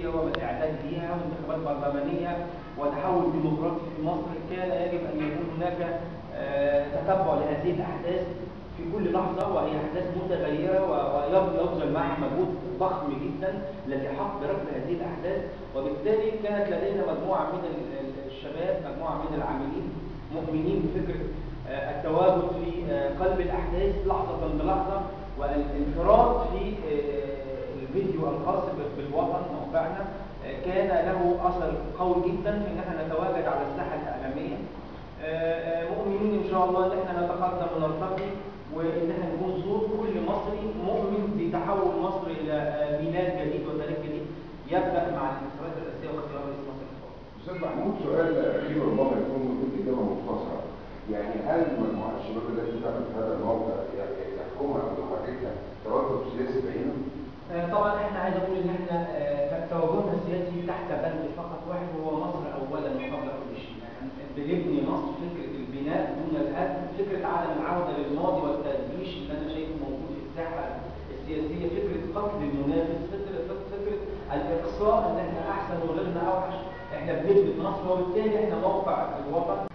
والاعداد ليها وانتخابات برلمانيه وتحول ديمقراطي في مصر كان يجب ان يكون هناك آه، تتبع لهذه الاحداث في كل لحظه وهي احداث متغيره و- ويبذل معها مجهود ضخم جدا للحاق برفض هذه الاحداث وبالتالي كانت لدينا مجموعه من ال- ال- الشباب مجموعه من العاملين مؤمنين بفكره آه، التواجد في آه، قلب الاحداث لحظه بلحظه والانفراد في آه، الفيديو الخاص ب- بالوطن موقعنا آه، كان له اثر قوي جدا في ان احنا نتواجد على الساحه الاعلاميه آه، آه، مؤمنين ان شاء الله ان احنا نتقدم ونرتقي وان احنا نكون صوت كل مصري مؤمن بتحول مصر الى آه، ميلاد جديد وتاريخ جديد يبدا مع الانتخابات الرئاسيه واختيار رئيس مصر القادم. استاذ محمود سؤال اخير ربما يكون مدة اجابه مختصره يعني هل مجموعات الشباب التي تعمل في هذا الموقع ي- يحكمها او يحركها توجه سياسي بعينه؟ آه، طبعا احنا عايز اقول ان احنا آه، تواجدنا السياسي تحت بند فقط واحد وهو مصر اولا وقبل كل شيء يعني بنبني مصر فكره البناء دون الهدم فكره عدم العوده للماضي والتدبيش اللي انا شايفه موجود في الساحه السياسيه فكره قتل المنافس فكره فكره الاقصاء ان احنا احسن وغيرنا اوحش احنا بنبني مصر وبالتالي احنا موقع الوطن